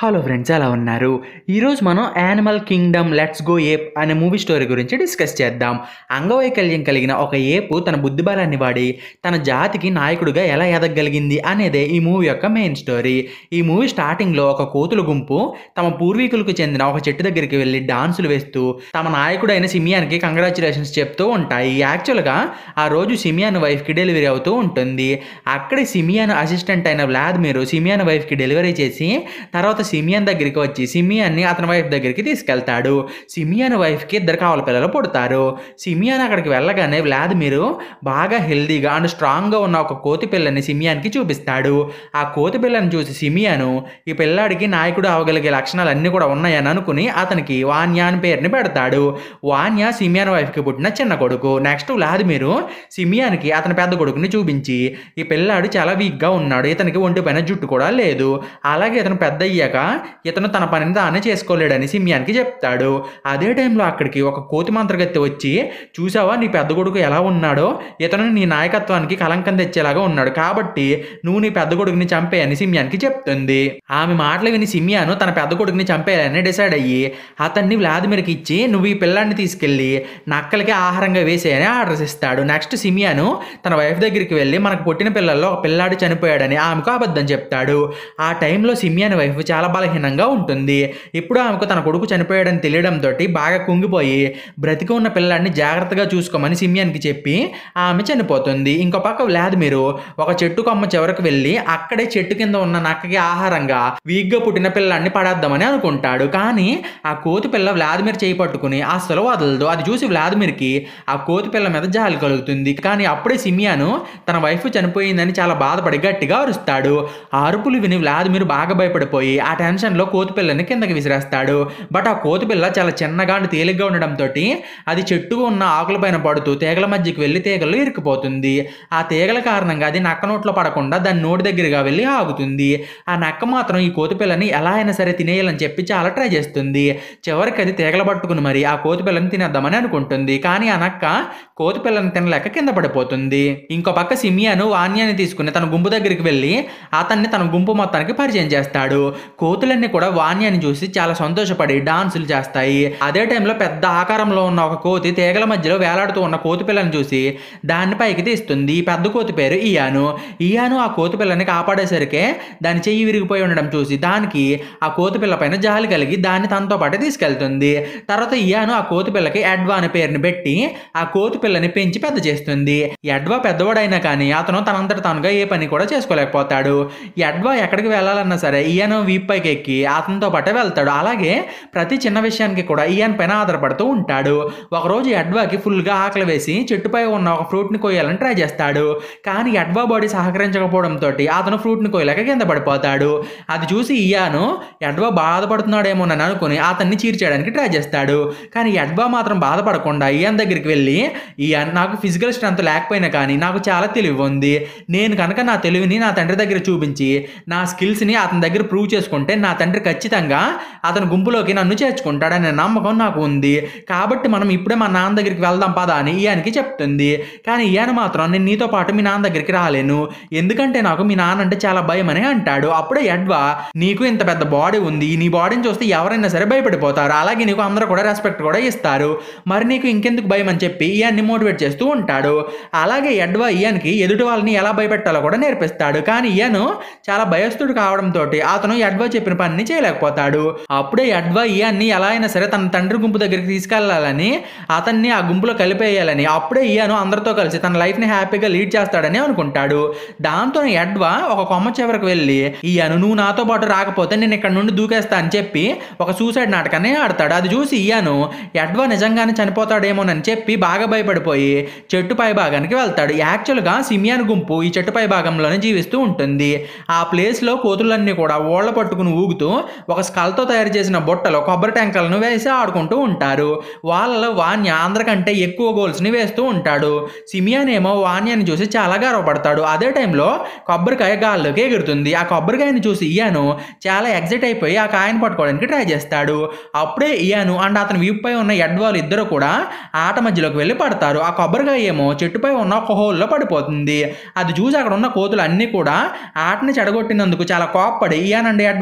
hello friends ఎలా ఉన్నారు ఈరోజు మనం animal kingdom let's go ape అనే మూవీ స్టోరీ గురించి డిస్కస్ చేద్దాం అంగవైకల్యం కలిగిన ఒక ఏపు తన బుద్ధిబలాన్ని వాడి తన జాతికి నాయకుడిగా ఎలా ఎదగగలిగింది అనేదే ఈ మూవీ యొక్క మెయిన్ స్టోరీ ఈ మూవీ స్టార్టింగ్లో ఒక కోతుల గుంపు తమ పూర్వీకులకు చెందిన ఒక చెట్టు దగ్గరికి వెళ్ళి డాన్సులు వేస్తూ తమ నాయకుడైన సిమియాన్కి కంగ్రాచులేషన్స్ చెప్తూ ఉంటాయి యాక్చువల్గా ఆ రోజు సిమియాన్ వైఫ్కి డెలివరీ అవుతూ ఉంటుంది అక్కడే సిమియాన్ అసిస్టెంట్ అయిన వ్లాదిమిర్ సిమియాన్ వైఫ్కి డెలివరీ చేసి తర్వాత సిమియన్ దగ్గరికి వచ్చి సిమియన్ని అతని వైఫ్ దగ్గరికి తీసుకెళ్తాడు సిమియన్ వైఫ్కి ఇద్దరు కావల పిల్లలు పుడతారు సిమియన్ అక్కడికి వెళ్ళగానే వ్లాదిమిర్ బాగా హెల్దీగా అండ్ స్ట్రాంగ్గా ఉన్న ఒక కోతి పిల్లని సిమియాన్కి చూపిస్తాడు ఆ కోతి పిల్లని చూసి సిమియాను ఈ పిల్లాడికి నాయకుడు అవగలిగే లక్షణాలు అన్నీ కూడా ఉన్నాయని అనుకుని అతనికి వాన్యా అని పేరుని పెడతాడు వాన్యా సిమియాన్ వైఫ్కి పుట్టిన చిన్న కొడుకు నెక్స్ట్ వ్లాదిమిర్ సిమియాన్కి అతని పెద్ద కొడుకుని చూపించి ఈ పిల్లాడు చాలా వీక్గా ఉన్నాడు ఇతనికి ఒంటి పైన జుట్టు కూడా లేదు అలాగే ఇతను పెద్ద అయ్యాక ఇతను తన పనిని తానే చేసుకోలేడని సిమియాన్కి చెప్తాడు అదే టైంలో అక్కడికి ఒక కోతి మంత్రగత్తె వచ్చి చూసావా నీ పెద్ద కొడుకు ఎలా ఉన్నాడో ఇతను నీ నాయకత్వానికి కలంకం తెచ్చేలాగా ఉన్నాడు కాబట్టి నువ్వు నీ పెద్ద కొడుకుని చంపేయని సిమియాన్కి చెప్తుంది ఆమె మాటలు విని సిమియాను తన పెద్ద కొడుకుని చంపేయాలని డిసైడ్ అయ్యి అతన్ని వ్లాదిమిర్కి ఇచ్చి నువ్వు ఈ పిల్లాన్ని తీసుకెళ్ళి నక్కలకి ఆహారంగా వేసేయని ఆర్డర్స్ ఇస్తాడు నెక్స్ట్ సిమియాను తన వైఫ్ దగ్గరికి వెళ్ళి మనకు పుట్టిన పిల్లల్లో ఒక పిల్లాడు చనిపోయాడని ఆమెకు అబద్ధం చెప్తాడు ఆ టైంలో సిమియాన్ వైఫ్ చాలా బలహీనంగా ఉంటుంది ఇప్పుడు ఆమెకు తన కొడుకు చనిపోయాడని తెలియడంతో బాగా కుంగిపోయి బ్రతికి ఉన్న పిల్లాడిని జాగ్రత్తగా చూసుకోమని సిమియాన్కి చెప్పి ఆమె చనిపోతుంది ఇంకో పక్క వ్లాదిమిరు ఒక చెట్టు కొమ్మ చివరకు వెళ్ళి అక్కడే చెట్టు కింద ఉన్న నక్కకి ఆహారంగా వీక్గా పుట్టిన పిల్లాడిని పడేద్దామని అనుకుంటాడు కానీ ఆ కోతి పిల్ల వ్లాదిమిర్ చేయి పట్టుకుని అస్సలు వదలదు అది చూసి వ్లాదిమిర్కి ఆ కోతి పిల్ల మీద జాలి కలుగుతుంది కానీ అప్పుడే సిమియాను తన వైఫ్ చనిపోయిందని చాలా బాధపడి గట్టిగా అరుస్తాడు ఆ అరుపులు విని వ్లాదిమిర్ బాగా భయపడిపోయి ఆ టెన్షన్లో కోతి పిల్లని కిందకి విసిరేస్తాడు బట్ ఆ కోతి పిల్ల చాలా చిన్నగా అండ్ తేలిగ్గా ఉండడంతో అది చెట్టుగా ఉన్న ఆకుల పైన పడుతూ తీగల మధ్యకి వెళ్ళి తీగల్లో ఇరుక్కుపోతుంది ఆ తీగల కారణంగా అది నక్క నోట్లో పడకుండా దాని నోటి దగ్గరగా వెళ్ళి ఆగుతుంది ఆ నక్క మాత్రం ఈ కోతి పిల్లని ఎలా అయినా సరే తినేయాలని చెప్పి చాలా ట్రై చేస్తుంది చివరికి అది తీగల పట్టుకుని మరి ఆ కోతి పిల్లని తినేద్దామని అనుకుంటుంది కానీ ఆ నక్క కోతి పిల్లని తినలేక కింద పడిపోతుంది ఇంకో పక్క సిమియాను వాన్యాన్ని తీసుకుని తన గుంపు దగ్గరికి వెళ్ళి అతన్ని తన గుంపు మొత్తానికి పరిచయం చేస్తాడు కోతులన్నీ కూడా వాన్యాన్ని చూసి చాలా సంతోషపడి డాన్సులు చేస్తాయి అదే టైంలో పెద్ద ఆకారంలో ఉన్న ఒక కోతి తీగల మధ్యలో వేలాడుతూ ఉన్న కోతి పిల్లని చూసి దాన్ని పైకి తీస్తుంది ఈ పెద్ద కోతి పేరు ఇయాను ఇయాను ఆ కోతి పిల్లని కాపాడేసరికి దాని చెయ్యి విరిగిపోయి ఉండడం చూసి దానికి ఆ కోతి పిల్ల పైన జాలి కలిగి దాన్ని తనతో పాటు తీసుకెళ్తుంది తర్వాత ఇయాను ఆ కోతి పిల్లకి ఎడ్వా అనే పేరుని పెట్టి ఆ కోతి పిల్లని పెంచి పెద్ద చేస్తుంది ఎడ్వా పెద్దవాడైనా కానీ అతను తనంతట తానుగా ఏ పని కూడా చేసుకోలేకపోతాడు ఎడ్వా ఎక్కడికి వెళ్ళాలన్నా సరే ఇయాను వీప్ పైకి ఎక్కి అతనితో పాటే వెళ్తాడు అలాగే ప్రతి చిన్న విషయానికి కూడా ఇయాన్ పైన ఆధారపడుతూ ఉంటాడు ఒకరోజు ఎడ్వాకి ఫుల్గా ఆకలి వేసి చెట్టుపై ఉన్న ఒక ఫ్రూట్ని కొయ్యాలని ట్రై చేస్తాడు కానీ ఎడ్వా బాడీ సహకరించకపోవడంతో అతను ఫ్రూట్ని కొయ్యలేక కింద పడిపోతాడు అది చూసి ఇయాను ఎడ్వా బాధపడుతున్నాడేమోనని అనుకుని అతన్ని చీర్చేయడానికి ట్రై చేస్తాడు కానీ ఎడ్వా మాత్రం బాధపడకుండా ఇయాన్ దగ్గరికి వెళ్ళి ఇయాన్ నాకు ఫిజికల్ స్ట్రెంత్ లేకపోయినా కానీ నాకు చాలా తెలివి ఉంది నేను కనుక నా తెలివిని నా తండ్రి దగ్గర చూపించి నా స్కిల్స్ని అతని దగ్గర ప్రూవ్ చేసుకుంటే నా తండ్రి ఖచ్చితంగా అతని గుంపులోకి నన్ను చేర్చుకుంటాడనే నమ్మకం నాకు ఉంది కాబట్టి మనం ఇప్పుడే మా నాన్న దగ్గరికి వెళ్దాం పదా అని ఇయానికి చెప్తుంది కానీ ఇయాన్ మాత్రం నేను నీతో పాటు మీ నాన్న దగ్గరికి రాలేను ఎందుకంటే నాకు మీ నాన్న అంటే చాలా భయం అని అంటాడు అప్పుడే ఎడ్వా నీకు ఇంత పెద్ద బాడీ ఉంది నీ బాడీని చూస్తే ఎవరైనా సరే భయపడిపోతారు అలాగే నీకు అందరూ కూడా రెస్పెక్ట్ కూడా ఇస్తారు మరి నీకు ఇంకెందుకు భయం అని చెప్పి ఇయాన్ని మోటివేట్ చేస్తూ ఉంటాడు అలాగే ఎడ్వా ఇయాన్కి ఎదుటి వాళ్ళని ఎలా భయపెట్టాలో కూడా నేర్పిస్తాడు కానీ ఇయాను చాలా భయస్థుడు కావడంతో అతను ఎడ్వా చెప్పిన పనిని చేయలేకపోతాడు అప్పుడే ఎడ్వా ఇయాన్ని ఎలా అయినా సరే తన తండ్రి గుంపు దగ్గరికి తీసుకెళ్లాలని అతన్ని ఆ గుంపులో కలిపేయాలని అప్పుడే ఇయాను అందరితో కలిసి తన లైఫ్ని హ్యాపీగా లీడ్ చేస్తాడని అనుకుంటాడు దాంతో ఎడ్వా ఒక కొమ్మ చివరికి వెళ్ళి ఇయాను నువ్వు నాతో పాటు రాకపోతే నేను ఇక్కడ నుండి దూకేస్తా అని చెప్పి ఒక సూసైడ్ నాటకాన్ని ఆడతాడు అది చూసి ఇయాను ఎడ్వా నిజంగానే చనిపోతాడేమోనని చెప్పి బాగా భయపడిపోయి చెట్టు పై భాగానికి వెళ్తాడు యాక్చువల్గా సిమియాన్ గుంపు ఈ చెట్టు పై భాగంలోనే జీవిస్తూ ఉంటుంది ఆ ప్లేస్లో కోతులన్నీ కూడా ఓళ్ళ పట్టుకుని ఊగుతూ ఒక స్కల్తో తయారు చేసిన బుట్టలో కొబ్బరి టెంకలను వేసి ఆడుకుంటూ ఉంటారు వాళ్ళలో వాన్య అందరికంటే ఎక్కువ గోల్స్ని వేస్తూ ఉంటాడు సిమియాన్ ఏమో వాన్యాన్ని చూసి చాలా గర్వపడతాడు అదే టైంలో కొబ్బరికాయ గాల్లోకి ఎగురుతుంది ఆ కొబ్బరికాయని చూసి ఇయాను చాలా ఎగ్జైట్ అయిపోయి ఆ కాయను పట్టుకోవడానికి ట్రై చేస్తాడు అప్పుడే ఇయాను అండ్ అతని వీపుపై ఉన్న ఎడ్వాళ్ళు ఇద్దరు కూడా ఆట మధ్యలోకి వెళ్ళి పడతారు ఆ కొబ్బరికాయ ఏమో చెట్టుపై ఉన్న ఒక హోల్లో పడిపోతుంది అది చూసి అక్కడ ఉన్న కోతులు అన్నీ కూడా ఆటని చెడగొట్టినందుకు చాలా కోప్పడి ఇయాన్ అండ్ ఎడ్వా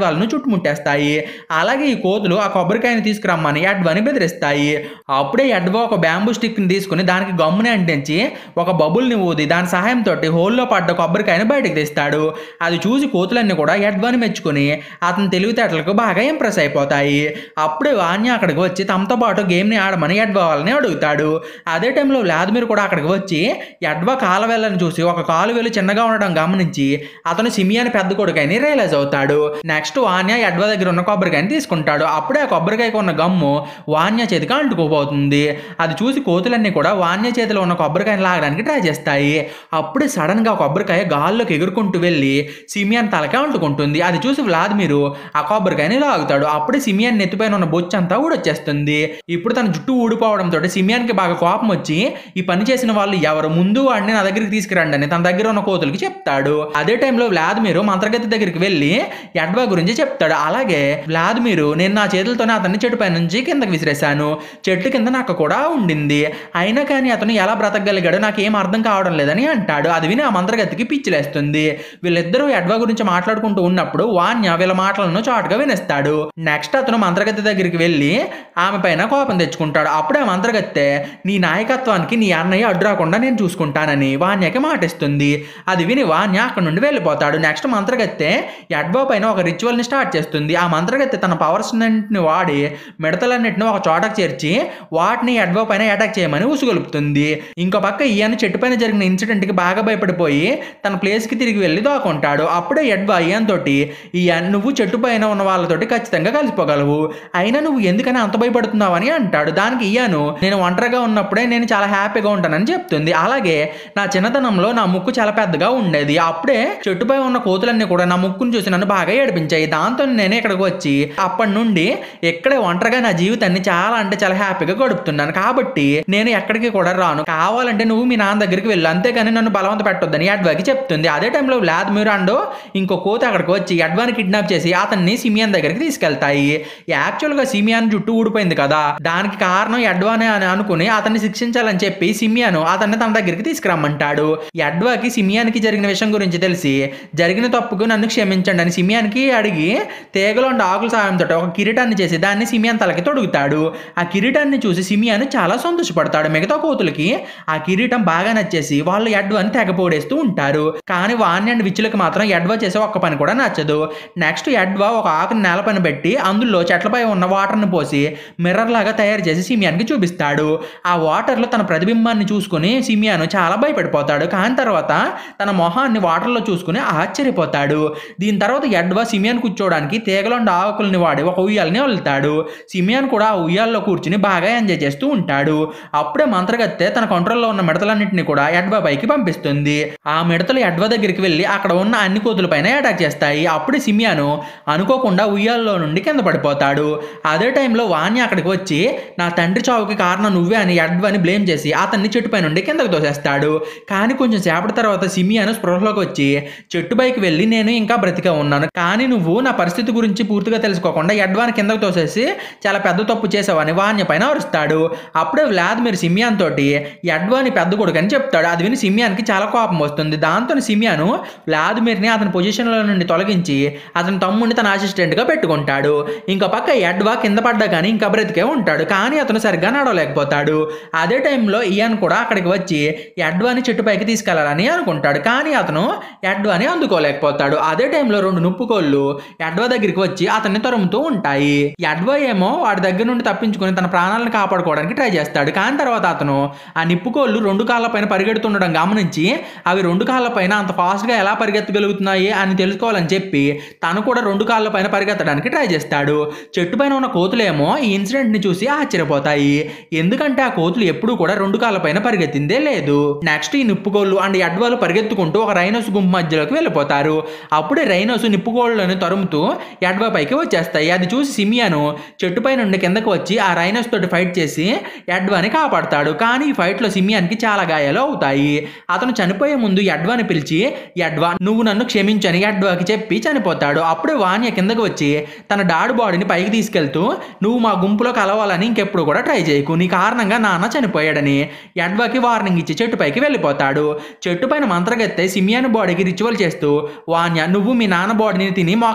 ప్రాంతాలను చుట్టుముట్టేస్తాయి అలాగే ఈ కోతులు ఆ కొబ్బరికాయని తీసుకురమ్మని ఎడ్వాని బెదిరిస్తాయి అప్పుడే ఎడ్వా ఒక బ్యాంబూ స్టిక్ని తీసుకుని దానికి గమ్ముని అంటించి ఒక బబుల్ని ఊది దాని సహాయంతో హోల్లో పడ్డ కొబ్బరికాయని బయటకు తీస్తాడు అది చూసి కోతులన్నీ కూడా ఎడ్వాని మెచ్చుకుని అతని తెలివితేటలకు బాగా ఇంప్రెస్ అయిపోతాయి అప్పుడే వాణ్య అక్కడికి వచ్చి తమతో పాటు గేమ్ని ఆడమని ఎడ్వా వాళ్ళని అడుగుతాడు అదే టైంలో వ్లాదిమిర్ కూడా అక్కడికి వచ్చి ఎడ్వా కాలవేళ్ళని చూసి ఒక కాలు వేలు చిన్నగా ఉండడం గమనించి అతను సిమియాని పెద్ద కొడుకని రియలైజ్ అవుతాడు నెక్స్ట్ వాన్య ఎడ్వా దగ్గర ఉన్న కొబ్బరికాయని తీసుకుంటాడు అప్పుడే ఆ కొబ్బరికాయకు ఉన్న గమ్ము వాన్య చేతికి అంటుకోబోతుంది అది చూసి కోతులన్నీ కూడా వాన్య చేతిలో ఉన్న కొబ్బరికాయని లాగడానికి ట్రై చేస్తాయి అప్పుడే సడన్ గా కొబ్బరికాయ గాల్లోకి ఎగురుకుంటూ వెళ్ళి సిమియాన్ తలకే అంటుకుంటుంది అది చూసి వ్లాదిమిరు ఆ కొబ్బరికాయని లాగుతాడు అప్పుడే సిమియాన్ నెత్తిపైన ఉన్న బొచ్చు అంతా ఊడొచ్చేస్తుంది ఇప్పుడు తన జుట్టు ఊడిపోవడంతో సిమియాన్కి బాగా కోపం వచ్చి ఈ పని చేసిన వాళ్ళు ఎవరు ముందు వాడిని నా దగ్గరికి తీసుకురండి అని తన దగ్గర ఉన్న కోతులకి చెప్తాడు అదే టైంలో వ్లాదిమిరు మంత్రగతి దగ్గరికి వెళ్ళి ఎడ్వా గురించి చెప్తాడు అలాగే వ్లాదిమిరు నేను నా చేతులతోనే అతన్ని చెట్టు పై నుంచి కిందకి విసిరేశాను చెట్టు కింద నక్క కూడా ఉండింది అయినా కానీ అతను ఎలా బ్రతకగలిగాడో నాకేం అర్థం కావడం లేదని అంటాడు అది విని ఆ మంత్రగతికి పిచ్చిలేస్తుంది వీళ్ళిద్దరూ ఎడ్వా గురించి మాట్లాడుకుంటూ ఉన్నప్పుడు వాన్య వీళ్ళ మాటలను చాటుగా వినేస్తాడు నెక్స్ట్ అతను మంత్రగతి దగ్గరికి వెళ్ళి ఆమె పైన కోపం తెచ్చుకుంటాడు అప్పుడే ఆ మంత్రగత్తె నీ నాయకత్వానికి నీ అన్నయ్య అడ్డు రాకుండా నేను చూసుకుంటానని వాన్యకి మాటిస్తుంది అది విని వాన్య అక్కడ నుండి వెళ్ళిపోతాడు నెక్స్ట్ మంత్రగత్తె ఎడ్వా పైన ఒక రిచువల్ని స్టార్ట్ చేస్తుంది ఆ మంత్రగత్తె తన పవర్స్ ని వాడి మిడతలన్నింటిని ఒక చోటకు చేర్చి వాటిని ఎడ్వా పైన అటాక్ చేయమని ఉసుగొలుపుతుంది ఇంకో పక్క ఈయన చెట్టు పైన జరిగిన ఇన్సిడెంట్కి బాగా భయపడిపోయి తన ప్లేస్కి తిరిగి వెళ్ళి దాక్కుంటాడు అప్పుడే ఎడ్వా ఇయాన్ తోటి ఇయాన్ నువ్వు చెట్టు పైన ఉన్న వాళ్ళతోటి ఖచ్చితంగా కలిసిపోగలవు అయినా నువ్వు ఎందుకని అంత భయపడుతున్నావని అంటాడు దానికి ఇయాను నేను ఒంటరిగా ఉన్నప్పుడే నేను చాలా హ్యాపీగా ఉంటానని చెప్తుంది అలాగే నా చిన్నతనంలో నా ముక్కు చాలా పెద్దగా ఉండేది అప్పుడే చెట్టుపై ఉన్న కోతులన్నీ కూడా నా ముక్కును చూసి నన్ను బాగా ఏడిపించాయి దాంతో నేను ఇక్కడికి వచ్చి అప్పటి నుండి ఇక్కడే ఒంటరిగా నా జీవితాన్ని చాలా అంటే చాలా హ్యాపీగా గడుపుతున్నాను కాబట్టి నేను ఎక్కడికి కూడా రాను కావాలంటే నువ్వు మీ నాన్న దగ్గరికి వెళ్ళు అంతేగాని నన్ను బలవంత పెట్టొద్దని అడ్వాకి చెప్తుంది అదే టైంలో వ్లాదిమిర్ అండ్ ఇంకో కోత అక్కడికి వచ్చి అడ్వాని కిడ్నాప్ చేసి అతన్ని సిమియాన్ దగ్గరికి తీసుకెళ్తాయి యాక్చువల్గా సిమియాన్ జుట్టు ఊడిపోయింది కదా దానికి కారణం ఎడ్వానే అని అనుకుని అతన్ని శిక్షించాలని చెప్పి సిమియాను అతన్ని తన దగ్గరికి తీసుకురమ్మంటాడు ఎడ్వాకి సిమియానికి జరిగిన విషయం గురించి తెలిసి జరిగిన తప్పుకు నన్ను క్షమించండి అని సిమియానికి అడిగి తీగలో ఉండే ఆకుల సాయంతో ఒక కిరీటాన్ని చేసి దాన్ని సిమియాన్ తలకి తొడుగుతాడు ఆ కిరీటాన్ని చూసి సిమియాన్ చాలా సంతోషపడతాడు మిగతా కోతులకి ఆ కిరీటం బాగా నచ్చేసి వాళ్ళు ఎడ్వాని తెగ పోడేస్తూ ఉంటారు కానీ వాణ్య అండ్ విచ్చులకి మాత్రం ఎడ్వా చేసే ఒక్క పని కూడా నచ్చదు నెక్స్ట్ ఎడ్వా ఒక ఆకుని నేలపైన పెట్టి అందులో చెట్లపై ఉన్న వాటర్ని పోసి మిర్రర్ లాగా తయారు చేసి సిమియాన్కి చూపిస్తాడు ఆ వాటర్లో తన ప్రతిబింబాన్ని చూసుకుని సిమియాను చాలా భయపడిపోతాడు కానీ తర్వాత తన మొహాన్ని వాటర్లో చూసుకుని ఆశ్చర్యపోతాడు దీని తర్వాత ఎడ్వా సిమియాన్ కూర్చోవడానికి తీగలుండ ఆకుల్ని వాడి ఒక ఉయ్యాలని వెళ్తాడు సిమియాన్ కూడా ఆ ఉయ్యాల్లో కూర్చుని బాగా ఎంజాయ్ చేస్తూ ఉంటాడు అప్పుడే మంత్రగత్తె తన కంట్రోల్లో ఉన్న మిడతలన్నింటినీ కూడా ఎడ్వా పైకి పంపిస్తుంది ఆ మిడతలు ఎడ్వా దగ్గరికి వెళ్ళి అక్కడ ఉన్న అన్ని కోతులపైన అటాక్ చేస్తాయి అప్పుడే సిమియాను అనుకోకుండా ఉయ్యాల్లో నుండి కింద పడిపోతాడు అదే టైంలో వాణి అక్కడికి వచ్చి నా తండ్రి చావుకి కారణం నువ్వే అని ఎడ్వాని బ్లేమ్ చేసి అతన్ని చెట్టుపై నుండి కిందకు తోసేస్తాడు కానీ కొంచెం సేపటి తర్వాత సిమియాను స్పృహలోకి వచ్చి చెట్టు పైకి వెళ్ళి నేను ఇంకా బ్రతిగా ఉన్నాను కానీ నువ్వు నా పరిస్థితి గురించి పూర్తిగా తెలుసుకోకుండా ఎడ్వాని కిందకు తోసేసి చాలా పెద్ద తప్పు చేసావని వాణ్య పైన అరుస్తాడు అప్పుడే వ్లాదిమిర్ సిమియాన్ తోటి ఎడ్వాని పెద్ద కొడుకు అని చెప్తాడు అది విని సిమియాన్కి చాలా కోపం వస్తుంది దాంతో సిమియాను వ్లాదిమిర్ని అతని పొజిషన్లో నుండి తొలగించి అతని తమ్ముడిని తన అసిస్టెంట్గా పెట్టుకుంటాడు ఇంకో పక్క ఎడ్వా కింద పడ్డా కానీ ఇంకా బ్రతికే ఉంటాడు కానీ అతను సరిగ్గా నడవలేకపోతాడు అదే టైంలో ఇయాన్ కూడా అక్కడికి వచ్చి ఎడ్వాని చెట్టుపైకి తీసుకెళ్లాలని అనుకుంటాడు కానీ అతను ఎడ్వాని అందుకోలేకపోతాడు అదే టైంలో రెండు నుప్పుకోళ్ళు ఎడ్వా దగ్గరికి వచ్చి అతన్ని తరుముతూ ఉంటాయి ఎడ్వా ఏమో వాడి దగ్గర నుండి తప్పించుకుని తన ప్రాణాలను కాపాడుకోవడానికి ట్రై చేస్తాడు కానీ తర్వాత అతను ఆ నిప్పుకోళ్ళు రెండు కాళ్ళపైన పరిగెడుతుండడం గమనించి అవి రెండు కాళ్ళపైన అంత ఫాస్ట్గా ఎలా పరిగెత్తగలుగుతున్నాయి అని తెలుసుకోవాలని చెప్పి తను కూడా రెండు కాళ్ళపైన పరిగెత్తడానికి ట్రై చేస్తాడు చెట్టు పైన ఉన్న కోతులేమో ఈ ఇన్సిడెంట్ని చూసి ఆశ్చర్యపోతాయి ఎందుకంటే ఆ కోతులు ఎప్పుడూ కూడా రెండు కాళ్ళపైన పరిగెత్తిందే లేదు నెక్స్ట్ ఈ నిప్పుకోళ్ళు అండ్ ఎడ్వాలు పరిగెత్తుకుంటూ ఒక రైనోస్ గుంపు మధ్యలోకి వెళ్ళిపోతారు అప్పుడే రైనోస్ నిప్పుకోళ్ళని తరుముతూ ఎడ్వా పైకి వచ్చేస్తాయి అది చూసి సిమియాను చెట్టుపై నుండి కిందకు వచ్చి ఆ రైనోస్ తోటి ఫైట్ చేసి ఎడ్వాని కాపాడతాడు కానీ ఈ ఫైట్లో సిమియాన్కి చాలా గాయాలు అవుతాయి అతను చనిపోయే ముందు ఎడ్వాని పిలిచి ఎడ్వా నువ్వు నన్ను క్షమించని ఎడ్వాకి చెప్పి చనిపోతాడు అప్పుడే వాణ్య కిందకు వచ్చి తన డాడు బాడీని పైకి తీసుకెళ్తూ నువ్వు మా గుంపులో కలవాలని ఇంకెప్పుడు కూడా ట్రై చేయకు నీ కారణంగా నాన్న చనిపోయాడని ఎడ్వాకి వార్నింగ్ ఇచ్చి చెట్టు పైకి వెళ్ళిపోతాడు చెట్టు పైన మంత్రగత్తె సిమియాన్ బాడీకి రిచువల్ చేస్తూ వాణ్య నువ్వు మీ నాన్న బాడీని తిని మోక్ష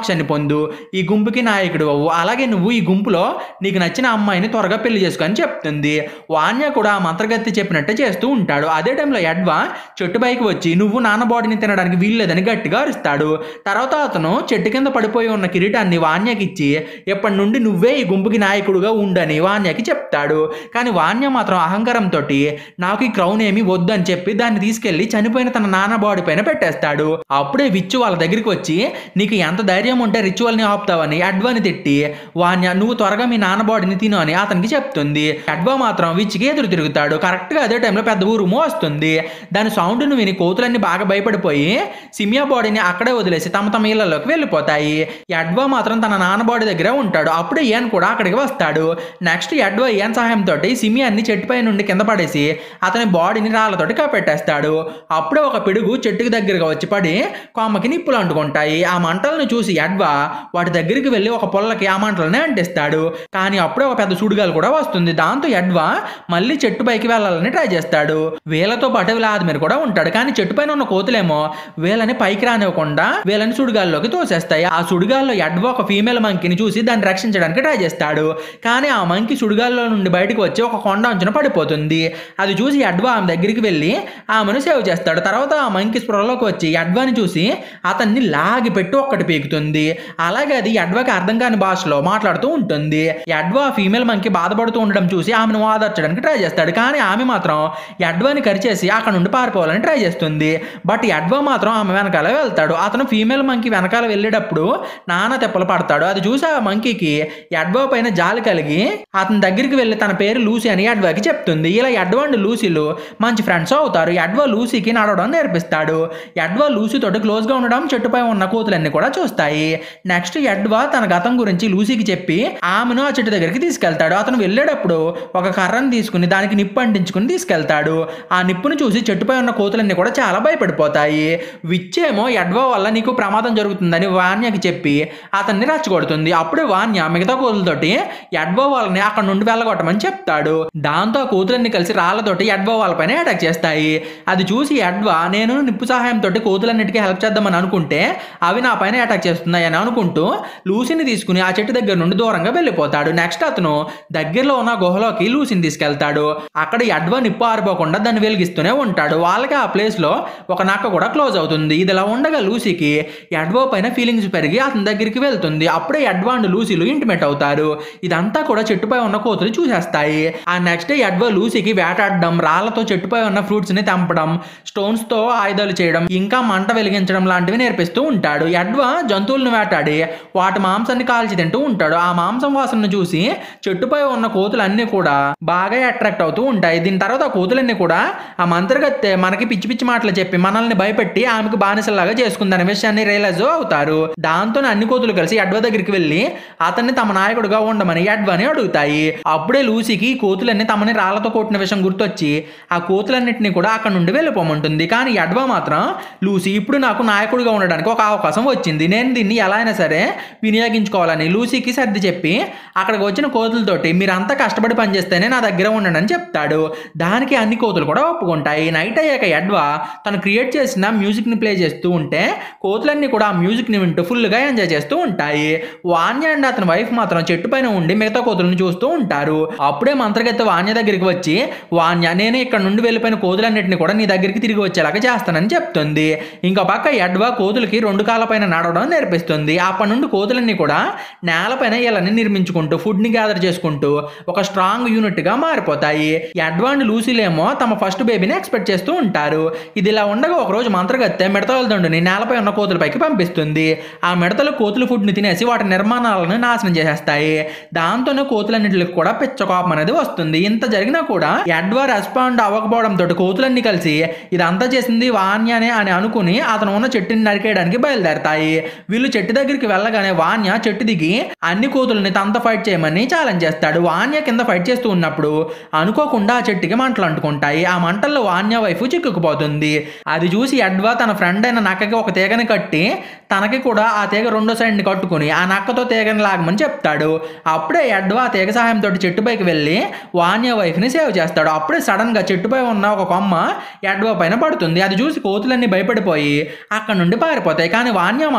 మోక్షాన్ని పొందు ఈ గుంపుకి నాయకుడు అవ్వు అలాగే నువ్వు ఈ గుంపులో నీకు నచ్చిన అమ్మాయిని త్వరగా పెళ్లి చేసుకొని చెప్తుంది వాన్య కూడా ఆ మంత్రగత్తి చెప్పినట్టే చేస్తూ ఉంటాడు అదే టైంలో ఎడ్వా చెట్టు పైకి వచ్చి నువ్వు నాన్న బాడీని తినడానికి వీల్లేదని గట్టిగా అరుస్తాడు తర్వాత అతను చెట్టు కింద పడిపోయి ఉన్న కిరీటాన్ని వాన్యకి ఇచ్చి ఎప్పటి నుండి నువ్వే ఈ గుంపుకి నాయకుడుగా ఉండని వాన్యకి చెప్తాడు కానీ వాన్య మాత్రం అహంకారంతో నాకు ఈ క్రౌన్ ఏమి వద్దు అని చెప్పి దాన్ని తీసుకెళ్లి చనిపోయిన తన నాన్న బాడీ పైన పెట్టేస్తాడు అప్పుడే విచ్చు వాళ్ళ దగ్గరికి వచ్చి నీకు ఎంత ధైర్యం ఉంటే రిచువల్ని ఆపుతావని అడ్వాని తిట్టి వాన్య నువ్వు త్వరగా మీ నాన్న బాడీని తిను అని అతనికి చెప్తుంది అడ్వా మాత్రం విచ్చికి ఎదురు తిరుగుతాడు కరెక్ట్గా అదే టైంలో పెద్ద ఊరుము వస్తుంది దాని సౌండ్ను విని కోతులన్నీ బాగా భయపడిపోయి సిమియా బాడీని అక్కడే వదిలేసి తమ తమ ఇళ్లలోకి వెళ్ళిపోతాయి ఎడ్వా మాత్రం తన నాన్న బాడీ దగ్గర ఉంటాడు అప్పుడు ఇయాన్ కూడా అక్కడికి వస్తాడు నెక్స్ట్ ఎడ్వా ఇయాన్ సహాయంతో సిమియాన్ని చెట్టుపై నుండి కింద పడేసి అతని బాడీని రాళ్లతోటి కప్పెట్టేస్తాడు అప్పుడే ఒక పిడుగు చెట్టుకి దగ్గరగా వచ్చి పడి కొమ్మకి నిప్పులు అంటుకుంటాయి ఆ మంటలను చూసి ఎడ్వా వాటి దగ్గరికి వెళ్ళి ఒక పొల్లకి ఆ మంటలని అంటిస్తాడు కానీ అప్పుడే ఒక పెద్ద సుడిగాలు కూడా వస్తుంది దాంతో ఎడ్వా మళ్ళీ చెట్టు పైకి వెళ్ళాలని ట్రై చేస్తాడు వీళ్ళతో పాటు వ్లాదిమిర్ కూడా ఉంటాడు కానీ చెట్టు పైన ఉన్న కోతులేమో వీళ్ళని పైకి రానివ్వకుండా వీళ్ళని సుడిగాల్లోకి తోసేస్తాయి ఆ సుడిగాల్లో ఎడ్వా ఒక ఫీమేల్ మంకీని చూసి దాన్ని రక్షించడానికి ట్రై చేస్తాడు కానీ ఆ మంకీ సుడిగాల్లో నుండి బయటకు వచ్చి ఒక కొండ అంచున పడిపోతుంది అది చూసి ఎడ్వా ఆమె దగ్గరికి వెళ్ళి ఆమెను సేవ్ చేస్తాడు తర్వాత ఆ మంకీ స్పృహలోకి వచ్చి ఎడ్వాని చూసి అతన్ని లాగి పెట్టి ఒక్కటి పీకుతుంది అలాగే అది ఎడ్వాకి అర్థం కాని భాషలో మాట్లాడుతూ ఉంటుంది ఎడ్వా ఫీమేల్ మంకీ బాధపడుతూ ఉండడం చూసి ఆమెను ఓదార్చడానికి ట్రై చేస్తాడు కానీ ఆమె మాత్రం ఎడ్వాని కరిచేసి అక్కడ నుండి పారిపోవాలని ట్రై చేస్తుంది బట్ ఎడ్వా మాత్రం ఆమె వెనకాల వెళ్తాడు అతను ఫీమేల్ మంకీ వెనకాల వెళ్ళేటప్పుడు నానా తెప్పలు పడతాడు అది చూసి ఆ మంకీకి ఎడ్వా పైన జాలి కలిగి అతని దగ్గరికి వెళ్ళి తన పేరు లూసీ అని ఎడ్వాకి చెప్తుంది ఇలా ఎడ్వా అండ్ లూసీలు మంచి ఫ్రెండ్స్ అవుతారు ఎడ్వా లూసీకి నడవడం నేర్పిస్తాడు ఎడ్వా లూసీతోటి క్లోజ్గా ఉండడం చెట్టుపై ఉన్న కోతులన్నీ కూడా చూస్తాయి నెక్స్ట్ ఎడ్వా తన గతం గురించి లూసీకి చెప్పి ఆమెను ఆ చెట్టు దగ్గరికి తీసుకెళ్తాడు అతను వెళ్ళేటప్పుడు ఒక కర్రను తీసుకుని దానికి నిప్పు అంటించుకుని తీసుకెళ్తాడు ఆ నిప్పును చూసి చెట్టుపై ఉన్న కోతులన్నీ కూడా చాలా భయపడిపోతాయి విచ్చేమో ఎడ్వా వల్ల నీకు ప్రమాదం జరుగుతుందని వాన్యకి చెప్పి అతన్ని రచ్చగొడుతుంది అప్పుడే వాన్య మిగతా కోతులతోటి ఎడ్వా వాళ్ళని అక్కడ నుండి వెళ్ళగొట్టమని చెప్తాడు దాంతో ఆ కోతులన్నీ కలిసి రాళ్లతోటి ఎడ్వా వాళ్ళపైన అటాక్ చేస్తాయి అది చూసి ఎడ్వా నేను నిప్పు సహాయంతో కోతులన్నిటికీ హెల్ప్ చేద్దామని అనుకుంటే అవి నా పైన అటాక్ చేస్తున్నాయి అని అనుకుంటూ లూసీని తీసుకుని ఆ చెట్టు దగ్గర నుండి దూరంగా వెళ్ళిపోతాడు నెక్స్ట్ అతను దగ్గరలో ఉన్న గుహలోకి లూసీని తీసుకెళ్తాడు అక్కడ ఎడ్వా నిప్పు ఆరిపోకుండా దాన్ని వెలిగిస్తూనే ఉంటాడు వాళ్ళకి ఆ ప్లేస్ లో ఒక నక్క కూడా క్లోజ్ అవుతుంది ఇది ఇలా ఉండగా లూసీకి ఎడ్వా పైన ఫీలింగ్స్ పెరిగి అతని దగ్గరికి వెళ్తుంది అప్పుడే ఎడ్వా అండ్ లూసీలు ఇంటిమేట్ అవుతారు ఇదంతా కూడా చెట్టుపై ఉన్న కోతులు చూసేస్తాయి ఆ నెక్స్ట్ డే ఎడ్వా లూసీకి వేటాడడం రాళ్లతో చెట్టుపై ఉన్న ఫ్రూట్స్ ని తెంపడం స్టోన్స్ తో ఆయుధాలు చేయడం ఇంకా మంట వెలిగించడం లాంటివి నేర్పిస్తూ ఉంటాడు ఎడ్వా జంతువులను వేటాడి వాటి మాంసాన్ని కాల్చి తింటూ ఉంటాడు ఆ మాంసం వాసనను చూసి చెట్టుపై ఉన్న కోతులన్నీ కూడా బాగా అట్రాక్ట్ అవుతూ ఉంటాయి దీని తర్వాత ఆ కోతులన్నీ కూడా ఆ మంత్రగత్తె మనకి పిచ్చి పిచ్చి మాటలు చెప్పి మనల్ని భయపెట్టి ఆమెకు బానిసలాగా చేసుకుందనే విషయాన్ని రియలైజ్ అవుతారు దాంతో అన్ని కోతులు కలిసి ఎడ్వా దగ్గరికి వెళ్ళి అతన్ని తమ నాయకుడుగా ఉండమని ఎడ్వాని అడుగుతాయి అప్పుడే లూసీకి ఈ కోతులన్నీ తమని రాళ్లతో కొట్టిన విషయం గుర్తొచ్చి ఆ కోతులన్నింటినీ కూడా అక్కడ నుండి వెళ్ళిపోమంటుంది కానీ ఎడ్వా మాత్రం లూసీ ఇప్పుడు నాకు నాయకుడిగా ఉండడానికి ఒక అవకాశం వచ్చింది నేను దీన్ని ఎలా అయినా సరే వినియోగించుకోవాలని లూసీకి సర్ది చెప్పి అక్కడికి వచ్చిన కోతులతోటి మీరంతా కష్టపడి పనిచేస్తేనే నా దగ్గర ఉండండి అని చెప్తాడు దానికి అన్ని కోతులు కూడా ఒప్పుకుంటాయి నైట్ అయ్యాక ఎడ్వా తను క్రియేట్ చేసిన మ్యూజిక్ని ప్లే చేస్తూ ఉంటే కోతులన్నీ కూడా ఆ మ్యూజిక్ని వింటూ ఫుల్గా ఎంజాయ్ చేస్తూ ఉంటాయి వాన్య అండ్ అతని వైఫ్ మాత్రం చెట్టు పైన ఉండి మిగతా కోతులను చూస్తూ ఉంటారు అప్పుడే మంత్రగత్తె వాన్య దగ్గరికి వచ్చి వాన్య నేనే ఇక్కడ నుండి వెళ్ళిపోయిన కోతులన్నింటినీ కూడా నీ దగ్గరికి తిరిగి వచ్చేలాగా చేస్తానని చెప్తుంది ఇంకో పక్క ఎడ్వా కోతులకి రెండు కాళ్ళపైన నడవడం నేర్పిస్తుంది అప్పటి నుండి కోతులన్నీ కూడా నేలపైన ఇళ్ళని నిర్మించుకుంటూ ఫుడ్ని గ్యాదర్ చేసుకుంటూ ఒక స్ట్రాంగ్ యూనిట్గా మారిపోతాయి ఎడ్వా అండ్ లూసీలేమో తమ ఫస్ట్ బేబీని ఎక్స్పెక్ట్ చేస్తూ ఉంటారు ఇది ఇలా ఉండగా ఒకరోజు మంత్రగత్తె మిడతల దండుని నేలపై ఉన్న కోతులపైకి పంపిస్తుంది ఆ మిడతలు కోతుల ఫుడ్ని తినేసి వాటి నిర్మాణాలను నాశనం చేసేస్తాయి దాంతోనే కోతులన్నింటికి కూడా పిచ్చ కోపం అనేది వస్తుంది ఇంత జరిగినా కూడా ఎడ్వా రెస్పాండ్ అవ్వకపోవడంతో కోతులన్నీ కలిసి ఇదంతా చేసింది వాన్యనే అని అనుకుని అతను ఉన్న చెట్టుని నరికేయడానికి బయలుదేరతాయి వీళ్ళు చెట్టు దగ్గరికి వెళ్ళగానే వాన్య చెట్టు దిగి అన్ని కోతుల్ని తనతో ఫైట్ చేయమని ఛాలెంజ్ చేస్తాడు వాన్య కింద ఫైట్ చేస్తూ ఉన్నప్పుడు అనుకోకుండా ఆ చెట్టుకి మంటలు అంటుకుంటాయి ఆ మంటల్లో వాన్య వైఫ్ చిక్కుకుపోతుంది అది చూసి ఎడ్వా తన ఫ్రెండ్ అయిన నక్కకి ఒక తీగని కట్టి తనకి కూడా ఆ తీగ రెండో సైడ్ని కట్టుకుని ఆ నక్కతో తీగని లాగమని చెప్తాడు అప్పుడే ఎడ్వా ఆ తీగ సహాయంతో చెట్టుపైకి వెళ్ళి వాన్య వైఫ్ని సేవ్ చేస్తాడు అప్పుడే సడన్గా చెట్టుపై ఉన్న ఒక కొమ్మ ఎడ్వా పైన పడుతుంది అది చూసి కోతులన్నీ భయపడిపోయి అక్కడ నుండి పారిపోతాయి కానీ వాన్య మాత్రం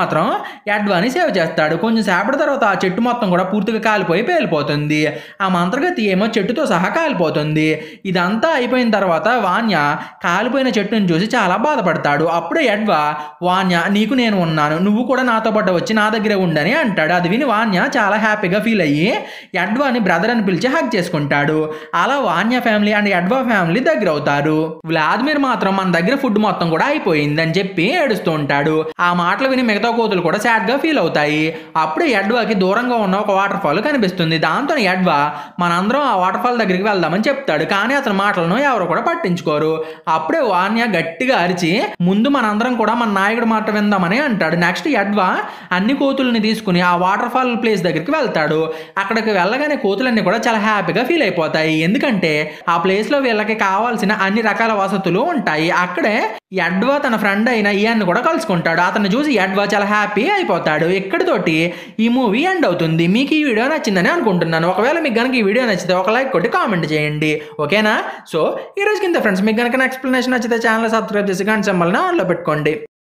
ఎడ్వాని సేవ్ చేస్తాడు కొంచెం సేపటి తర్వాత ఆ చెట్టు మొత్తం కూడా పూర్తిగా కాలిపోయి పేలిపోతుంది ఆ మంత్రగతి ఏమో చెట్టుతో సహా కాలిపోతుంది ఇదంతా అయిపోయిన తర్వాత వాన్య కాలిపోయిన చెట్టును చూసి చాలా బాధపడతాడు అప్పుడే ఎడ్వా వాన్య నీకు నేను ఉన్నాను నువ్వు కూడా నాతో పాటు వచ్చి నా దగ్గరే ఉండని అంటాడు అది విని వాన్య చాలా హ్యాపీగా ఫీల్ అయ్యి ఎడ్వాని బ్రదర్ అని పిలిచి హక్ చేసుకుంటాడు అలా Vanya family and Edwa family దగ్గర అవుతారు వ్లాదిమిర్ మాత్రం మన దగ్గర ఫుడ్ మొత్తం కూడా అయిపోయింది అని చెప్పి ఏడుస్తూ ఉంటాడు ఆ మాటలు విని మిగతా కోతులు కూడా సాడ్ గా ఫీల్ అవుతాయి అప్పుడే ఎడ్వాకి దూరంగా ఉన్న ఒక వాటర్ ఫాల్ కనిపిస్తుంది దాంతో ఎడ్వా మనందరం ఆ వాటర్ ఫాల్ దగ్గరికి వెళ్దామని చెప్తాడు కానీ అతని మాటలను ఎవరు కూడా పట్టించుకోరు అప్పుడే వాన్య గట్టిగా అరిచి ముందు మనందరం కూడా మన నాయకుడు మాట విందామని అంటాడు నెక్స్ట్ ఎడ్వా అన్ని కోతుల్ని తీసుకుని ఆ వాటర్ ఫాల్ ప్లేస్ దగ్గరికి వెళ్తాడు అక్కడికి వెళ్ళగానే కోతులన్నీ కూడా చాలా హ్యాపీగా ఫీల్ అయిపోతాయి ఎందుకంటే ఆ ప్లేస్ లో వీళ్ళకి కావాల్సిన అన్ని రకాల వసతులు ఉంటాయి అక్కడే ఎడ్వా తన ఫ్రెండ్ అయిన ఇయాన్ కూడా కలుసుకుంటాడు అతన్ని చూసి ఎడ్వా చాలా హ్యాపీ అయిపోతాడు ఇక్కడితోటి ఈ మూవీ ఎండ్ అవుతుంది మీకు ఈ వీడియో నచ్చిందని అనుకుంటున్నాను ఒకవేళ మీకు కనుక ఈ వీడియో నచ్చితే ఒక లైక్ కొట్టి కామెంట్ చేయండి ఓకేనా సో ఈ రోజు కింద ఫ్రెండ్స్ మీకు కనుక ఎక్స్ప్లెనేషన్ నచ్చితే ఛానల్ సబ్స్క్రైబ్ చేసి గంట సింబల్ని ఆన్లో పెట్టుకోండి